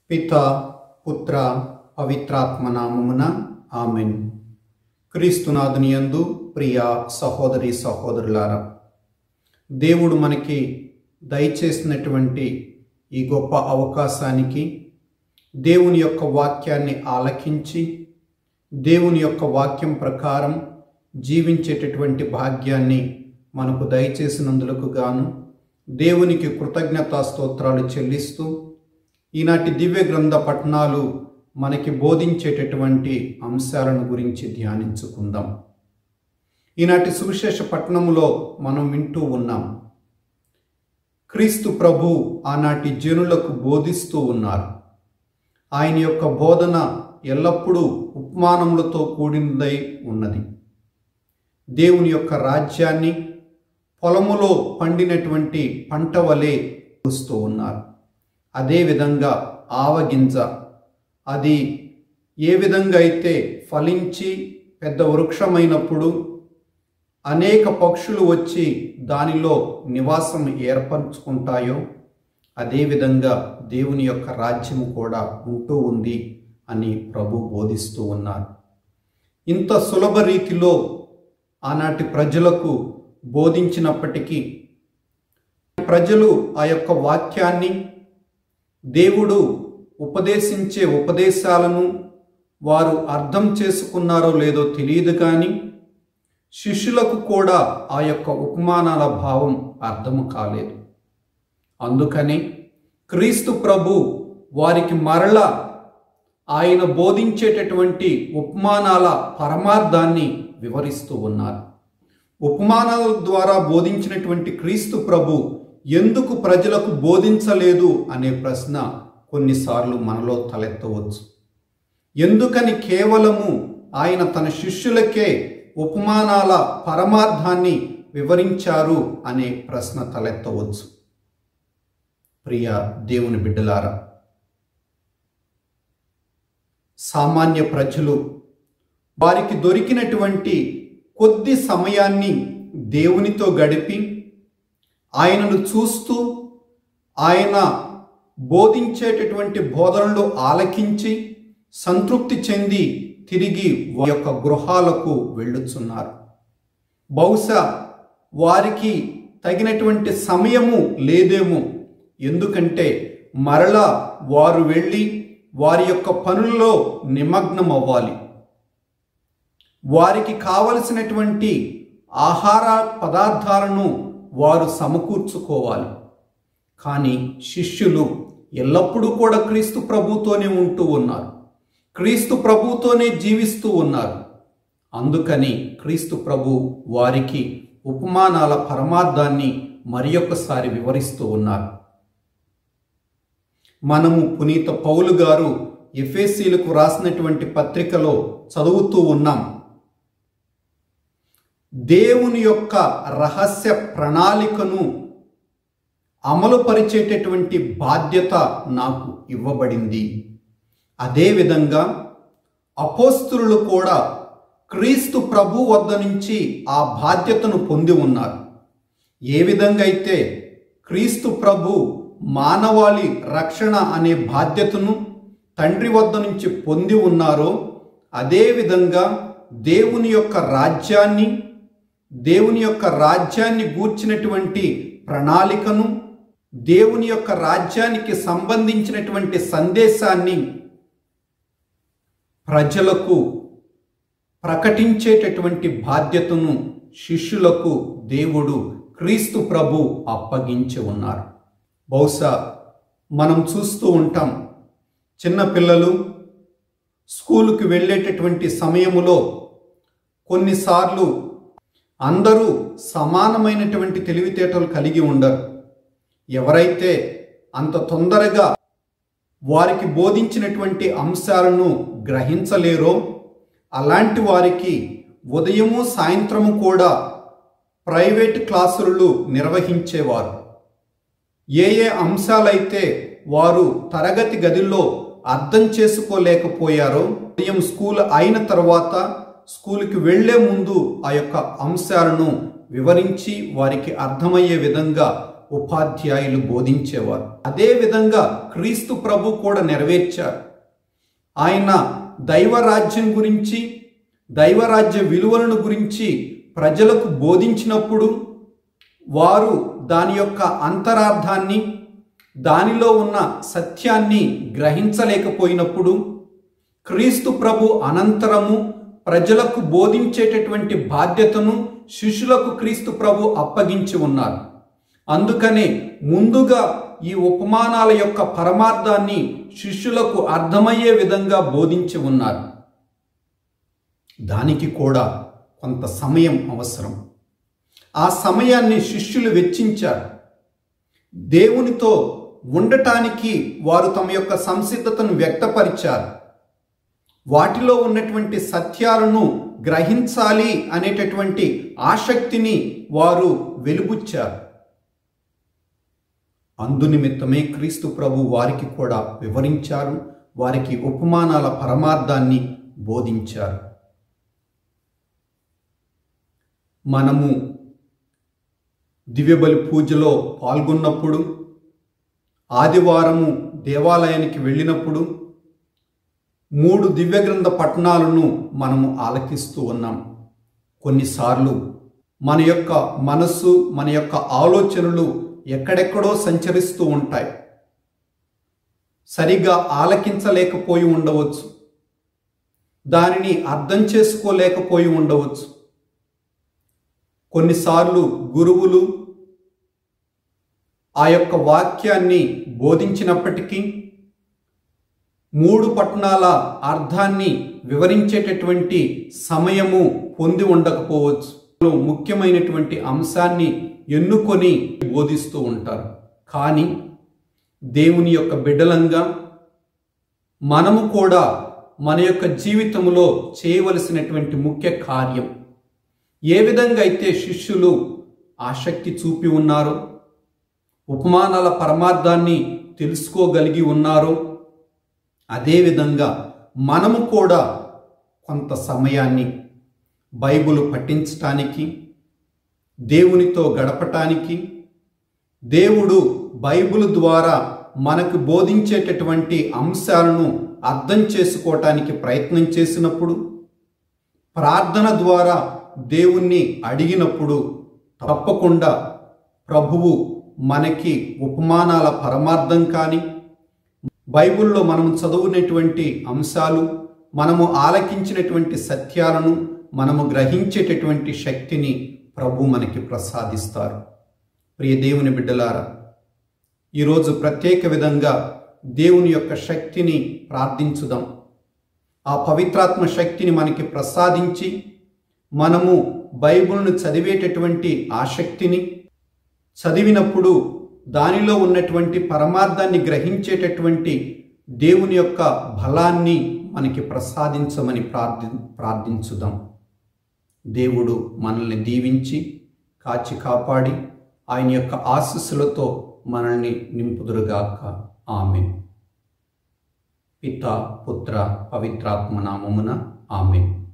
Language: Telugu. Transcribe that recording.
పిత పుత్ర పవిత్రాత్మ నామమున ఆమెన్ క్రీస్తునాథుని యందు ప్రియ సహోదరి సహోదరులారా దేవుడు మనకి దయచేసినటువంటి ఈ గొప్ప అవకాశానికి దేవుని యొక్క వాక్యాన్ని ఆలకించి దేవుని యొక్క వాక్యం ప్రకారం జీవించేటటువంటి భాగ్యాన్ని మనకు దయచేసినందులకు గాను దేవునికి కృతజ్ఞతా స్తోత్రాలు చెల్లిస్తూ ఈనాటి దివ్య గ్రంథ పఠనాలు మనకి బోధించేటటువంటి అంశాలను గురించి ధ్యానించుకుందాం ఈనాటి సువిశేష పట్టణములో మనం వింటూ ఉన్నాం క్రీస్తు ప్రభు ఆనాటి జనులకు బోధిస్తూ ఉన్నారు ఆయన యొక్క బోధన ఎల్లప్పుడూ ఉపమానములతో కూడినదై ఉన్నది దేవుని యొక్క రాజ్యాన్ని పొలములో పండినటువంటి పంట వలె చూస్తూ ఉన్నారు అదేవిధంగా ఆవగింజ అది ఏ విధంగా అయితే ఫలించి పెద్ద వృక్షమైనప్పుడు అనేక పక్షులు వచ్చి దానిలో నివాసం ఏర్పరచుకుంటాయో అదేవిధంగా దేవుని యొక్క రాజ్యము కూడా ఉంటూ ఉంది అని ప్రభు బోధిస్తూ ఉన్నారు ఇంత సులభ రీతిలో ఆనాటి ప్రజలకు బోధించినప్పటికీ ప్రజలు ఆ యొక్క వాక్యాన్ని దేవుడు ఉపదేశించే ఉపదేశాలను వారు అర్థం చేసుకున్నారో లేదో తెలియదు కానీ శిష్యులకు కూడా ఆ యొక్క ఉపమానాల భావం అర్థం కాలేదు అందుకని క్రీస్తు ప్రభు వారికి మరల ఆయన బోధించేటటువంటి ఉపమానాల పరమార్థాన్ని వివరిస్తూ ఉన్నారు ఉపమానాల ద్వారా బోధించినటువంటి క్రీస్తు ప్రభు ఎందుకు ప్రజలకు బోధించలేదు అనే ప్రశ్న కొన్నిసార్లు మనలో తలెత్తవచ్చు ఎందుకని కేవలము ఆయన తన శిష్యులకే ఉపమానాల పరమార్థాన్ని వివరించారు అనే ప్రశ్న తలెత్తవచ్చు ప్రియ దేవుని బిడ్డలారా సామాన్య ప్రజలు వారికి దొరికినటువంటి కొద్ది సమయాన్ని దేవునితో గడిపి ఆయనను చూస్తూ ఆయన బోధించేటటువంటి బోధనలు ఆలకించి సంతృప్తి చెంది తిరిగి వారి యొక్క గృహాలకు వెళ్ళుచున్నారు బహుశా వారికి తగినటువంటి సమయము లేదేమో ఎందుకంటే మరలా వారు వెళ్ళి వారి యొక్క పనుల్లో నిమగ్నం అవ్వాలి వారికి కావలసినటువంటి ఆహార పదార్థాలను వారు సమకూర్చుకోవాలి కానీ శిష్యులు ఎల్లప్పుడూ కూడా క్రీస్తు ప్రభుతోనే ఉంటూ ఉన్నారు క్రీస్తు ప్రభుతోనే జీవిస్తూ ఉన్నారు అందుకని క్రీస్తు ప్రభు వారికి ఉపమానాల పరమార్థాన్ని మరి ఒక్కసారి వివరిస్తూ ఉన్నారు మనము పునీత పౌలు గారు ఎఫ్ఎస్సీలకు రాసినటువంటి పత్రికలో చదువుతూ ఉన్నాం దేవుని యొక్క రహస్య ప్రణాళికను అమలుపరిచేటటువంటి బాధ్యత నాకు ఇవ్వబడింది అదేవిధంగా అపోస్తులు కూడా క్రీస్తు ప్రభు వద్ద నుంచి ఆ బాధ్యతను పొంది ఉన్నారు ఏ విధంగా అయితే క్రీస్తు ప్రభు మానవాళి రక్షణ అనే బాధ్యతను తండ్రి వద్ద నుంచి పొంది ఉన్నారో అదేవిధంగా దేవుని యొక్క రాజ్యాన్ని దేవుని యొక్క రాజ్యాన్ని గూర్చినటువంటి ప్రణాళికను దేవుని యొక్క రాజ్యానికి సంబంధించినటువంటి సందేశాన్ని ప్రజలకు ప్రకటించేటటువంటి బాధ్యతను శిష్యులకు దేవుడు క్రీస్తు ప్రభు అప్పగించి ఉన్నారు బహుశా మనం చూస్తూ ఉంటాం చిన్నపిల్లలు స్కూలుకి వెళ్ళేటటువంటి సమయములో కొన్నిసార్లు అందరూ సమానమైనటువంటి తెలివితేటలు కలిగి ఉండరు ఎవరైతే అంత తొందరగా వారికి బోధించినటువంటి అంశాలను గ్రహించలేరో అలాంటి వారికి ఉదయము సాయంత్రము కూడా ప్రైవేట్ క్లాసులు నిర్వహించేవారు ఏ ఏ అంశాలైతే వారు తరగతి గదిలో అర్థం చేసుకోలేకపోయారో ఉదయం స్కూల్ అయిన తర్వాత స్కూల్కి వెళ్లే ముందు ఆ యొక్క అంశాలను వివరించి వారికి అర్థమయ్యే విధంగా ఉపాధ్యాయులు బోధించేవారు అదే విధంగా క్రీస్తు ప్రభు కూడా నెరవేర్చారు ఆయన దైవరాజ్యం గురించి దైవరాజ్య విలువలను గురించి ప్రజలకు బోధించినప్పుడు వారు దాని యొక్క అంతరార్థాన్ని దానిలో ఉన్న సత్యాన్ని గ్రహించలేకపోయినప్పుడు క్రీస్తు ప్రభు అనంతరము ప్రజలకు బోధించేటటువంటి బాధ్యతను శిష్యులకు క్రీస్తు ప్రభు అప్పగించి ఉన్నారు అందుకనే ముందుగా ఈ ఉపమానాల యొక్క పరమార్థాన్ని శిష్యులకు అర్థమయ్యే విధంగా బోధించి ఉన్నారు దానికి కూడా కొంత సమయం అవసరం ఆ సమయాన్ని శిష్యులు వెచ్చించారు దేవునితో ఉండటానికి వారు తమ యొక్క సంసిద్ధతను వ్యక్తపరిచారు వాటిలో ఉన్నటువంటి సత్యాలను గ్రహించాలి అనేటటువంటి ఆసక్తిని వారు వెలుబుచ్చారు అందునిమిత్తమే క్రీస్తు ప్రభు వారికి కూడా వివరించారు వారికి ఉపమానాల పరమార్థాన్ని బోధించారు మనము దివ్యబలి పూజలో పాల్గొన్నప్పుడు ఆదివారము దేవాలయానికి వెళ్ళినప్పుడు మూడు దివ్యగ్రంథ పట్టణాలను మనము ఆలకిస్తూ ఉన్నాం కొన్నిసార్లు మన యొక్క మనస్సు మన యొక్క ఆలోచనలు ఎక్కడెక్కడో సంచరిస్తూ ఉంటాయి సరిగా ఆలకించలేకపోయి ఉండవచ్చు దానిని అర్థం చేసుకోలేకపోయి ఉండవచ్చు కొన్నిసార్లు గురువులు ఆ యొక్క వాక్యాన్ని బోధించినప్పటికీ మూడు పట్టణాల అర్థాన్ని వివరించేటటువంటి సమయము పొంది ఉండకపోవచ్చు ముఖ్యమైనటువంటి అంశాన్ని ఎన్నుకొని బోధిస్తూ ఉంటారు కానీ దేవుని యొక్క బిడ్డలంగా మనము కూడా మన యొక్క జీవితంలో చేయవలసినటువంటి ముఖ్య కార్యం ఏ విధంగా అయితే శిష్యులు ఆసక్తి చూపి ఉన్నారో ఉపమానాల పరమార్థాన్ని తెలుసుకోగలిగి ఉన్నారో అదేవిధంగా మనము కూడా కొంత సమయాన్ని బైబుల్ పఠించటానికి దేవునితో గడపటానికి దేవుడు బైబుల్ ద్వారా మనకు బోధించేటటువంటి అంశాలను అర్థం చేసుకోవటానికి ప్రయత్నం చేసినప్పుడు ప్రార్థన ద్వారా దేవుణ్ణి అడిగినప్పుడు తప్పకుండా ప్రభువు మనకి ఉపమానాల పరమార్థం కానీ బైబిల్లో మనం చదువునేటువంటి అంశాలు మనము ఆలకించినటువంటి సత్యాలను మనము గ్రహించేటటువంటి శక్తిని ప్రభు మనకి ప్రసాదిస్తారు ప్రియ దేవుని బిడ్డలారా ఈరోజు ప్రత్యేక విధంగా దేవుని యొక్క శక్తిని ప్రార్థించుదాం ఆ పవిత్రాత్మ శక్తిని మనకి ప్రసాదించి మనము బైబిల్ను చదివేటటువంటి ఆ శక్తిని చదివినప్పుడు దానిలో ఉన్నటువంటి పరమార్థాన్ని గ్రహించేటటువంటి దేవుని యొక్క బలాన్ని మనకి ప్రసాదించమని ప్రార్థి ప్రార్థించుదాం దేవుడు మనల్ని దీవించి కాచి కాపాడి ఆయన యొక్క ఆశస్సులతో మనల్ని నింపుదురుగాక ఆమె పిత పుత్ర పవిత్రాత్మ నామమున ఆమె